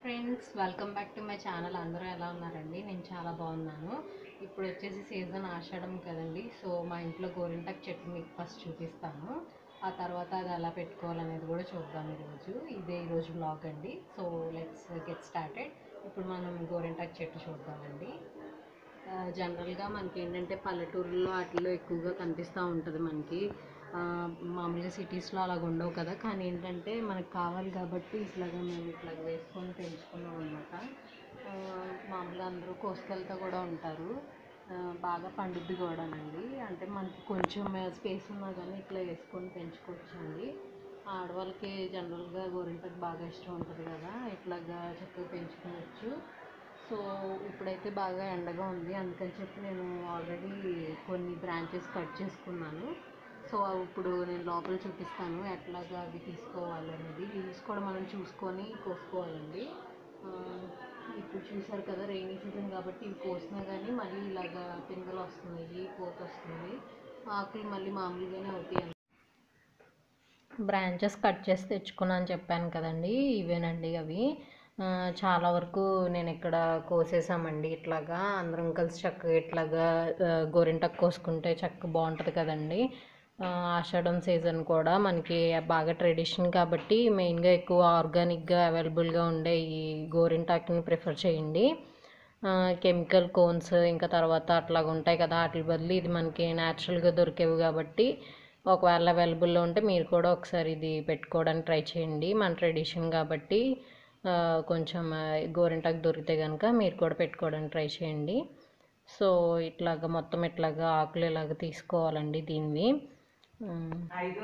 Friends welcome back to my channel అందరూ ఎలా ఉన్నారండి నేను చాలా బాగున్నాను ఇప్పుడు వచ్చేసి సీజన్ ఆషాఢం కదండి సో మా ఇంట్లో గోరింటాకు చెట్టు మీకు ఫస్ట్ చూపిస్తాను ఆ తర్వాత అది ఎలా పెట్టుకోవాలనేది కూడా చూద్దాం ఈరోజు ఇదే ఈరోజు బ్లాగ్ అండి సో లెట్స్ గెట్ స్టార్టెడ్ ఇప్పుడు మనం గోరింటాకు చెట్టు చూద్దామండి ఆ, జనరల్గా మనకి ఏంటంటే పల్లెటూరులో వాటిల్లో ఎక్కువగా కనిపిస్తూ ఉంటుంది మనకి ఆ, మామూలుగా సిటీస్లో అలాగ ఉండవు కదా కానీ ఏంటంటే మనకు కావాలి కాబట్టి ఇట్లాగా మేము ఇట్లాగ వేసుకొని పెంచుకున్నాం అనమాట మామూలుగా అందరూ కోసుకెళ్తూ కూడా ఉంటారు ఆ, బాగా పండుద్ది కూడానండి అంటే మనకి కొంచెం స్పేస్ ఉన్నా కానీ ఇట్లా వేసుకొని పెంచుకోవచ్చండి ఆడవాళ్ళకి జనరల్గా గోరింటకు బాగా ఇష్టం ఉంటుంది కదా ఇట్లాగా చక్కగా పెంచుకోవచ్చు సో ఇప్పుడైతే బాగా ఎండగా ఉంది అందుకని చెప్పి నేను ఆల్రెడీ కొన్ని బ్రాంచెస్ కట్ చేసుకున్నాను సో ఇప్పుడు నేను లోపల చూపిస్తాను ఎట్లాగా అవి తీసుకోవాలి అనేది లీవ్స్ కూడా మనం చూసుకొని కోసుకోవాలండి ఆ, ఇప్పుడు చూసారు కదా రైనీ సీజన్ కాబట్టి ఇవి కోసినా కానీ మళ్ళీ ఇలాగా పిందెలు వస్తున్నాయి పూత వస్తుంది ఆకులు మళ్ళీ మామూలుగానే అవుతాయి బ్రాంచెస్ కట్ చేసి తెచ్చుకున్నాను చెప్పాను కదండి ఇవేనండి అవి ఆ, చాలా వరకు నేను ఇక్కడ కోసేసామండి ఇట్లాగా అందరం కలిసి చక్కగా ఇట్లాగా ఆ, గోరింటాకు కోసుకుంటే చక్కగా బాగుంటుంది కదండి ఆ, ఆషాఢం సీజన్ కూడా మనకి బాగా ట్రెడిషన్ కాబట్టి మెయిన్గా ఎక్కువ ఆర్గానిక్గా అవైలబుల్గా ఉండే ఈ గోరింటాకుని ప్రిఫర్ చేయండి కెమికల్ కోన్స్ ఇంకా తర్వాత అట్లాగ ఉంటాయి కదా వాటి బదులు ఇది మనకి న్యాచురల్గా దొరికేవి కాబట్టి ఒకవేళ అవైలబుల్లో ఉంటే మీరు కూడా ఒకసారి ఇది పెట్టుకోవడానికి ట్రై చేయండి మన ట్రెడిషన్ కాబట్టి ఆ, కొంచెం ఆ, గోరింటాకు దొరికితే కనుక మీరు కూడా పెట్టుకోవడానికి ట్రై చేయండి సో ఇట్లాగా మొత్తం ఇట్లాగా ఆకులు ఇలాగ తీసుకోవాలండి దీన్ని ఉమ్.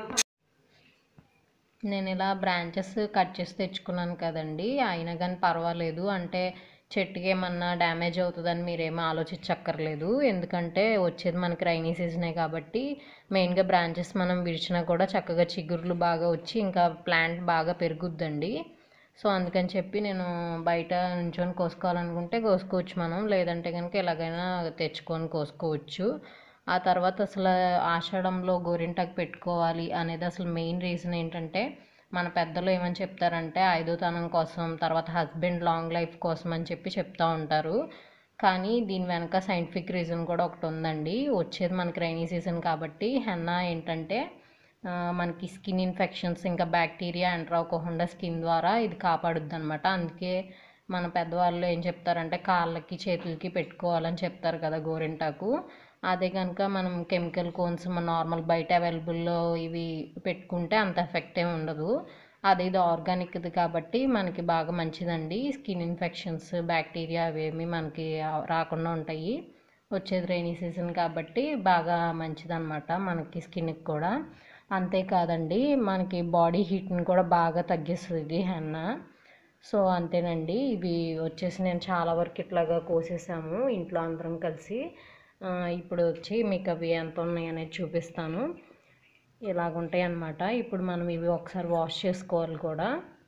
నేను ఇలా బ్రాంచెస్ కట్ చేసి తెచ్చుకున్నాను కదండి అయినా కానీ పర్వాలేదు అంటే చెట్టుకి ఏమన్నా డ్యామేజ్ అవుతుందని మీరేమీ ఆలోచించక్కర్లేదు ఎందుకంటే వచ్చేది మనకి రైనీ సీజనే కాబట్టి మెయిన్గా బ్రాంచెస్ మనం విడిచినా కూడా చక్కగా చిగుర్లు బాగా వచ్చి ఇంకా ప్లాంట్ బాగా పెరుగుద్దండి సో అందుకని చెప్పి నేను బయట నుంచొని కోసుకోవాలనుకుంటే కోసుకోవచ్చు మనం లేదంటే కనుక ఎలాగైనా తెచ్చుకొని కోసుకోవచ్చు ఆ తర్వాత అసలు ఆషాఢంలో గోరింటాకు పెట్టుకోవాలి అనేది అసలు మెయిన్ రీజన్ ఏంటంటే మన పెద్దలు ఏమని చెప్తారంటే ఐదో తనం కోసం తర్వాత హస్బెండ్ లాంగ్ లైఫ్ కోసం అని చెప్పి చెప్తూ ఉంటారు కానీ దీని వెనక సైంటిఫిక్ రీజన్ కూడా ఒకటి ఉందండి వచ్చేది మనకి రైనీ సీజన్ కాబట్టి హెన్నా ఏంటంటే ఆ, మనకి స్కిన్ ఇన్ఫెక్షన్స్ ఇంకా బ్యాక్టీరియా ఎంటర్ అవ్వకుండా స్కిన్ ద్వారా ఇది కాపాడుద్ది అనమాట అందుకే మన పెద్దవాళ్ళు ఏం చెప్తారంటే కాళ్ళకి చేతులకి పెట్టుకోవాలని చెప్తారు కదా గోరింటాకు అదే కనుక మనం కెమికల్ కోన్స్ మన నార్మల్ బయట అవైలబుల్లో ఇవి పెట్టుకుంటే అంత ఎఫెక్ట్ ఏమి ఉండదు అదే ఇది ఆర్గానిక్ది కాబట్టి మనకి బాగా మంచిదండి స్కిన్ ఇన్ఫెక్షన్స్ బ్యాక్టీరియా అవేమి మనకి రాకుండా ఉంటాయి వచ్చేది రైనీ సీజన్ కాబట్టి బాగా మంచిదన్నమాట మనకి స్కిన్కి కూడా అంతేకాదండి మనకి బాడీ హీట్ని కూడా బాగా తగ్గిస్తుంది హెన్న సో అంతేనండి ఇవి వచ్చేసి నేను చాలా వరకు ఇట్లాగా కోసేసాము ఇంట్లో అందరం కలిసి ఆ, ఇప్పుడు వచ్చి మీకు అవి ఎంత ఉన్నాయి అనేది చూపిస్తాను ఇలాగుంటాయి అన్నమాట ఇప్పుడు మనం ఇవి ఒకసారి వాష్ చేసుకోవాలి కూడా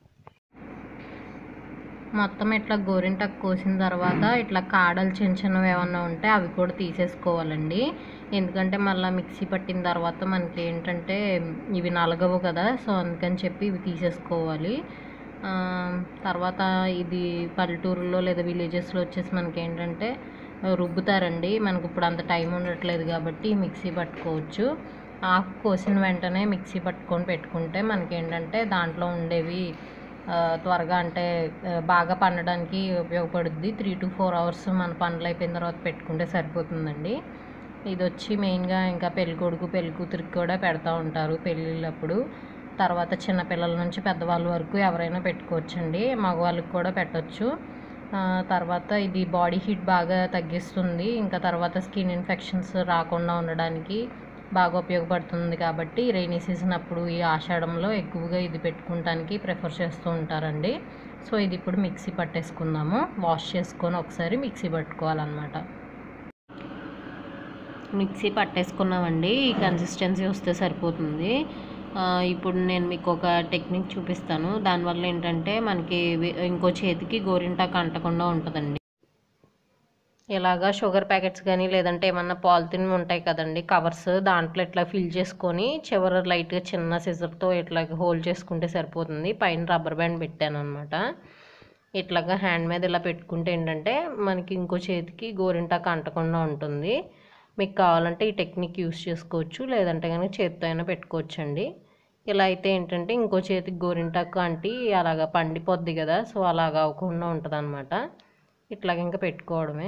మొత్తం ఇట్లా గోరింటాకు కోసిన తర్వాత ఇట్లా కాడలు చిన్న చిన్నవి ఏమన్నా ఉంటే అవి కూడా తీసేసుకోవాలండి ఎందుకంటే మళ్ళీ మిక్సీ పట్టిన తర్వాత మనకి ఏంటంటే ఇవి నలగవు కదా సో అందుకని చెప్పి ఇవి తీసేసుకోవాలి ఆ, తర్వాత ఇది పల్లెటూరులో లేదా విలేజెస్లో వచ్చేసి మనకి ఏంటంటే రుబ్బుతారండి మనకు ఇప్పుడు అంత టైం ఉండట్లేదు కాబట్టి మిక్సీ పట్టుకోవచ్చు ఆకు కోసిన వెంటనే మిక్సీ పట్టుకొని పెట్టుకుంటే మనకి ఏంటంటే దాంట్లో ఉండేవి ఆ, త్వరగా అంటే ఆ, బాగా పండడానికి ఉపయోగపడుద్ది త్రీ టు ఫోర్ అవర్స్ మన పనులు అయిపోయిన తర్వాత పెట్టుకుంటే సరిపోతుందండి ఇది వచ్చి మెయిన్గా ఇంకా పెళ్లి కొడుకు పెళ్లి కూతురికి కూడా పెడతా ఉంటారు పెళ్ళిళ్ళప్పుడు తర్వాత చిన్నపిల్లల నుంచి పెద్దవాళ్ళ వరకు ఎవరైనా పెట్టుకోవచ్చండి మగవాళ్ళకి కూడా పెట్టొచ్చు ఆ, తర్వాత ఇది బాడీ హీట్ బాగా తగ్గిస్తుంది ఇంకా తర్వాత స్కిన్ ఇన్ఫెక్షన్స్ రాకుండా ఉండడానికి బాగా ఉపయోగపడుతుంది కాబట్టి రైనీ సీజన్ అప్పుడు ఈ ఆషాఢంలో ఎక్కువగా ఇది పెట్టుకోవటానికి ప్రిఫర్ చేస్తూ ఉంటారండి సో ఇది ఇప్పుడు మిక్సీ పట్టేసుకుందాము వాష్ చేసుకొని ఒకసారి మిక్సీ పట్టుకోవాలన్నమాట మిక్సీ పట్టేసుకున్నామండి ఈ కన్సిస్టెన్సీ వస్తే సరిపోతుంది ఆ, ఇప్పుడు నేను మీకు ఒక టెక్నిక్ చూపిస్తాను దానివల్ల ఏంటంటే మనకి వి- ఇంకో చేతికి గోరింటాకు అంటకుండా ఉంటుందండి ఇలాగా షుగర్ ప్యాకెట్స్ కానీ లేదంటే ఏమన్నా పాలిథిన్ ఉంటాయి కదండి కవర్స్ దాంట్లో ఇట్లా ఫిల్ చేసుకొని చివర లైట్గా చిన్న సిజర్తో ఇట్లా హోల్డ్ చేసుకుంటే సరిపోతుంది పైన రబ్బర్ బ్యాండ్ పెట్టాను అనమాట ఇట్లాగా హ్యాండ్ మీద ఇలా పెట్టుకుంటే ఏంటంటే మనకి ఇంకో చేతికి గోరింటాకు అంటకుండా ఉంటుంది మీకు కావాలంటే ఈ టెక్నిక్ యూస్ చేసుకోవచ్చు లేదంటే కనుక చేతితో అయినా పెట్టుకోవచ్చు అండి ఇలా అయితే ఏంటంటే ఇంకో చేతికి గోరింటాకు అంటి అలాగా పండిపోద్ది కదా సో అలాగా అవ్వకుండా ఉంటుంది అనమాట ఇట్లాగ ఇంకా పెట్టుకోవడమే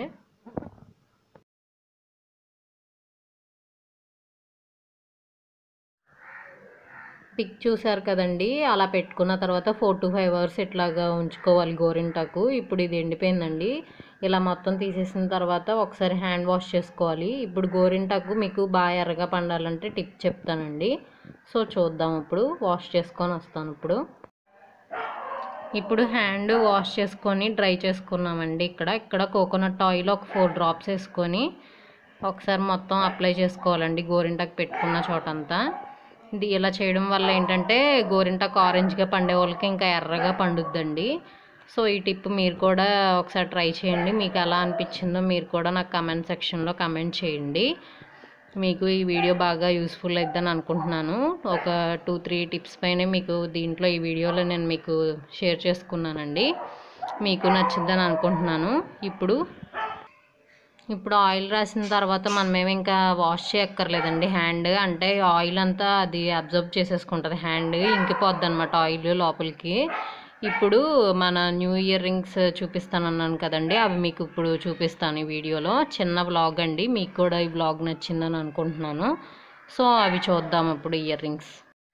పిక్ చూసారు కదండి అలా పెట్టుకున్న తర్వాత ఫోర్ టు ఫైవ్ అవర్స్ ఇట్లాగా ఉంచుకోవాలి గోరింటాకు ఇప్పుడు ఇది ఎండిపోయిందండి ఇలా మొత్తం తీసేసిన తర్వాత ఒకసారి హ్యాండ్ వాష్ చేసుకోవాలి ఇప్పుడు గోరింటాకు మీకు బాగా ఎర్రగా పండాలంటే టిప్ చెప్తానండి సో చూద్దాం ఇప్పుడు వాష్ చేసుకొని వస్తాను ఇప్పుడు ఇప్పుడు హ్యాండ్ వాష్ చేసుకొని డ్రై చేసుకున్నామండి ఇక్కడ ఇక్కడ కోకోనట్ ఆయిల్ ఒక ఫోర్ డ్రాప్స్ వేసుకొని ఒకసారి మొత్తం అప్లై చేసుకోవాలండి గోరింటాకు పెట్టుకున్న చోటంతా ఇది ఇలా చేయడం వల్ల ఏంటంటే గోరింటాకు ఆరెంజ్గా పండే వాళ్ళకి ఇంకా ఎర్రగా పండుద్దండి సో ఈ టిప్ మీరు కూడా ఒకసారి ట్రై చేయండి మీకు ఎలా అనిపించిందో మీరు కూడా నాకు కమెంట్ సెక్షన్లో కమెంట్ చేయండి మీకు ఈ వీడియో బాగా యూస్ఫుల్ అవుతుందని అనుకుంటున్నాను ఒక టూ త్రీ టిప్స్ పైన మీకు దీంట్లో ఈ వీడియోలో నేను మీకు షేర్ చేసుకున్నానండి మీకు నచ్చుద్దని అనుకుంటున్నాను ఇప్పుడు ఇప్పుడు ఆయిల్ రాసిన తర్వాత మనమేమి ఇంకా వాష్ చేయక్కర్లేదండి హ్యాండ్ అంటే ఆయిల్ అంతా అది అబ్జర్వ్ చేసేసుకుంటుంది హ్యాండ్ ఇంకిపోద్ది అనమాట ఆయిల్ లోపలికి ఇప్పుడు మన న్యూ ఇయర్ రింగ్స్ చూపిస్తానన్నాను కదండి అవి మీకు ఇప్పుడు చూపిస్తాను ఈ వీడియోలో చిన్న వ్లాగ్ అండి మీకు కూడా ఈ వ్లాగ్ నచ్చిందని అనుకుంటున్నాను సో అవి చూద్దాం ఇప్పుడు ఇయర్ రింగ్స్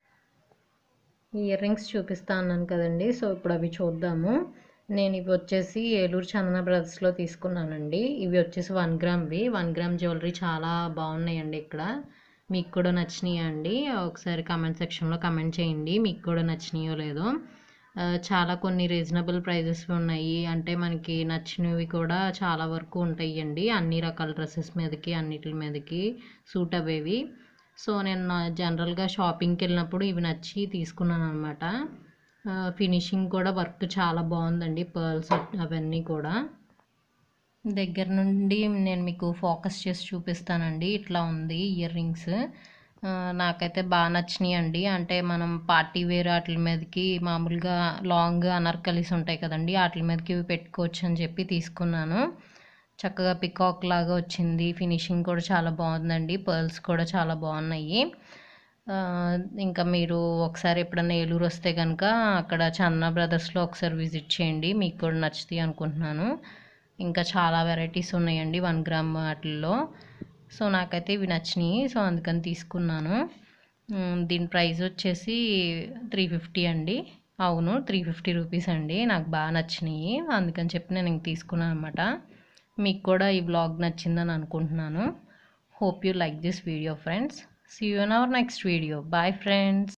ఇయర్ రింగ్స్ చూపిస్తా అన్నాను కదండి సో ఇప్పుడు అవి చూద్దాము నేను ఇవి వచ్చేసి ఏలూరు చందన బ్రదర్స్లో తీసుకున్నానండి ఇవి వచ్చేసి వన్ గ్రామ్వి వన్ గ్రామ్ జ్యువెలరీ చాలా బాగున్నాయండి ఇక్కడ మీకు కూడా నచ్చినాయా అండి ఒకసారి కమెంట్ సెక్షన్లో కమెంట్ చేయండి మీకు కూడా నచ్చినాయో లేదో ఆ, చాలా కొన్ని రీజనబుల్ ప్రైజెస్ ఉన్నాయి అంటే మనకి నచ్చినవి కూడా చాలా వరకు ఉంటాయండి అన్ని రకాల డ్రెస్సెస్ మీదకి అన్నిటి మీదకి సూట్ అవేవి సో నేను నా- జనరల్గా షాపింగ్కి వెళ్ళినప్పుడు ఇవి నచ్చి తీసుకున్నాను అనమాట ఫినిషింగ్ కూడా వర్క్ చాలా బాగుందండి పర్ల్స్ అవన్నీ కూడా దగ్గర నుండి నేను మీకు ఫోకస్ చేసి చూపిస్తానండి ఇట్లా ఉంది ఇయర్ రింగ్స్ నాకైతే బాగా నచ్చినాయి అండి అంటే మనం పార్టీ వేర్ వాటి మీదకి మామూలుగా లాంగ్ అనార్కలీస్ ఉంటాయి కదండి వాటి మీదకి ఇవి పెట్టుకోవచ్చు అని చెప్పి తీసుకున్నాను చక్కగా పికాక్ లాగా వచ్చింది ఫినిషింగ్ కూడా చాలా బాగుందండి పర్ల్స్ కూడా చాలా బాగున్నాయి ఆ, ఇంకా మీరు ఒకసారి ఎప్పుడన్నా ఏలూరు వస్తే కనుక అక్కడ చందన బ్రదర్స్లో ఒకసారి విజిట్ చేయండి మీకు కూడా నచ్చుతాయి అనుకుంటున్నాను ఇంకా చాలా వెరైటీస్ ఉన్నాయండి వన్ గ్రామ్ వాటిల్లో సో నాకైతే ఇవి నచ్చినాయి సో అందుకని తీసుకున్నాను ఉమ్, దీని ప్రైస్ వచ్చేసి త్రీ ఫిఫ్టీ అండి అవును త్రీ ఫిఫ్టీ రూపీస్ అండి నాకు బాగా నచ్చినాయి అందుకని చెప్పి నేను ఇంక తీసుకున్నాను అనమాట మీకు కూడా ఈ బ్లాగ్ నచ్చిందని అనుకుంటున్నాను hope you like this video friends see you in our next video bye friends